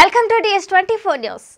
welcome to DS twenty four news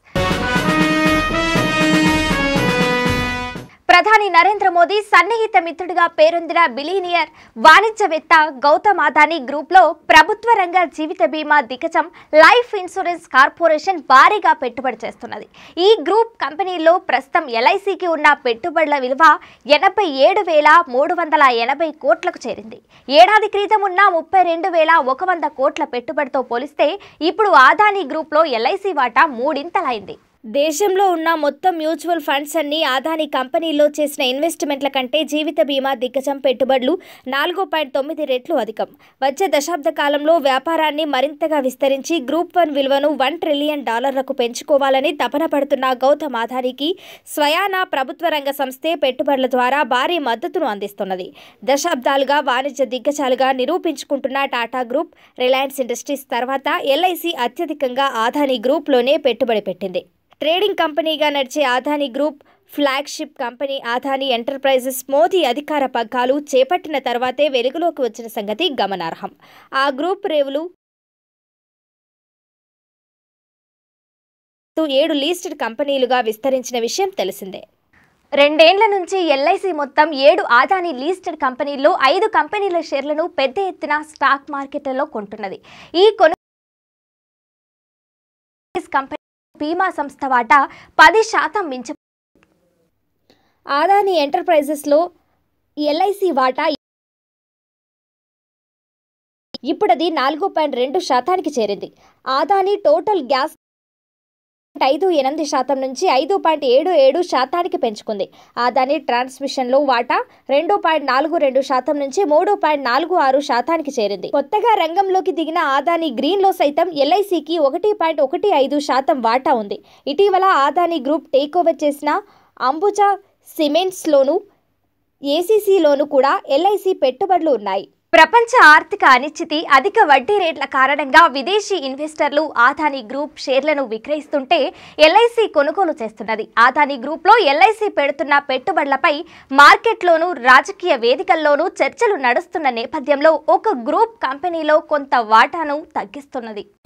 ప్రధాని నరేంద్ర మోదీ సన్నిహిత మిత్రుడిగా పేరొందిన బిలీనియర్ వాణిజ్యవేత్త గౌతమ్ అదానీ గ్రూప్లో ప్రభుత్వ రంగ జీవిత బీమా దిగ్గజం లైఫ్ ఇన్సూరెన్స్ కార్పొరేషన్ భారీగా పెట్టుబడి చేస్తున్నది ఈ గ్రూప్ కంపెనీలో ప్రస్తుతం ఎల్ఐసికి ఉన్న పెట్టుబడుల విలువ ఎనభై ఏడు వేల మూడు వందల ఎనభై కోట్లకు చేరింది ఏడాది క్రితం ఉన్న ముప్పై రెండు వేల ఒక వంద కోట్ల పెట్టుబడితో పోలిస్తే ఇప్పుడు ఆదానీ గ్రూప్లో ఎల్ఐసి వాటా మూడింతలైంది దేశంలో ఉన్న మొత్తం మ్యూచువల్ ఫండ్స్ అన్ని ఆదాని కంపెనీలో చేసిన ఇన్వెస్ట్మెంట్ల కంటే జీవిత బీమా దిగ్గజం పెట్టుబడులు నాలుగు పాయింట్ తొమ్మిది రెట్లు అధికం వచ్చే దశాబ్ద కాలంలో వ్యాపారాన్ని మరింతగా విస్తరించి గ్రూప్ వన్ విలువను వన్ ట్రిలియన్ డాలర్లకు పెంచుకోవాలని తపన పడుతున్న గౌతమ్ ఆదానికి స్వయానా ప్రభుత్వ రంగ సంస్థే పెట్టుబడుల ద్వారా భారీ మద్దతును అందిస్తున్నది దశాబ్దాలుగా వాణిజ్య దిగ్గజాలుగా నిరూపించుకుంటున్న టాటా గ్రూప్ రిలయన్స్ ఇండస్ట్రీస్ తర్వాత ఎల్ఐసి అత్యధికంగా ఆదాని గ్రూప్లోనే పెట్టుబడి పెట్టింది ట్రేడింగ్ కంపెనీగా నడిచే Adani group flagship company Adani Enterprises Modi అధికార పగ్గాలు చేపట్టిన తర్వాతే వెలుగులోకి వచ్చిన సంగతి గమనార్హం ఆ గ్రూప్ రేవులు ఏడు లీస్టెడ్ కంపెనీలుగా విస్తరించిన విషయం తెలిసిందే రెండేండ్ల నుంచి ఎల్ఐసి మొత్తం ఏడు ఆదాని లీస్టెడ్ కంపెనీల్లో ఐదు కంపెనీల షేర్లను పెద్ద ఎత్తున స్టాక్ మార్కెట్లలో కొంటున్నది ఈ కొను కంపెనీ బీమా సంస్థ వాటా పది శాతం మించి ఆదాని ఎంటర్ప్రైజెస్లో ఎల్ఐసి వాటా ఇప్పుడది నాలుగు పాయింట్ రెండు శాతానికి చేరింది ఆదాని టోటల్ గ్యాస్ ఐదు ఎనిమిది శాతం నుంచి ఐదు పాయింట్ ఏడు ఏడు శాతానికి పెంచుకుంది ఆదాని ట్రాన్స్మిషన్లో వాటా రెండు పాయింట్ నాలుగు రెండు శాతం నుంచి మూడు పాయింట్ నాలుగు ఆరు శాతానికి చేరింది కొత్తగా రంగంలోకి దిగిన ఆదాని గ్రీన్లో సైతం ఎల్ఐసికి ఒకటి పాయింట్ ఒకటి ఐదు శాతం వాటా ఉంది ఇటీవల ఆదాని గ్రూప్ టేక్ ఓవర్ చేసిన అంబుజా సిమెంట్స్లోను ఏసీసీలోను కూడా ఎల్ఐసి పెట్టుబడులు ఉన్నాయి ప్రపంచ ఆర్థిక అనిశ్చితి అధిక వడ్డీ రేట్ల కారణంగా విదేశీ ఇన్వెస్టర్లు ఆదాని గ్రూప్ షేర్లను విక్రయిస్తుంటే ఎల్ఐసి కొనుగోలు చేస్తున్నది ఆదాని గ్రూప్లో ఎల్ఐసి పెడుతున్న పెట్టుబడులపై మార్కెట్లోనూ రాజకీయ వేదికల్లోనూ చర్చలు నడుస్తున్న నేపథ్యంలో ఒక గ్రూప్ కంపెనీలో కొంత వాటాను తగ్గిస్తున్నది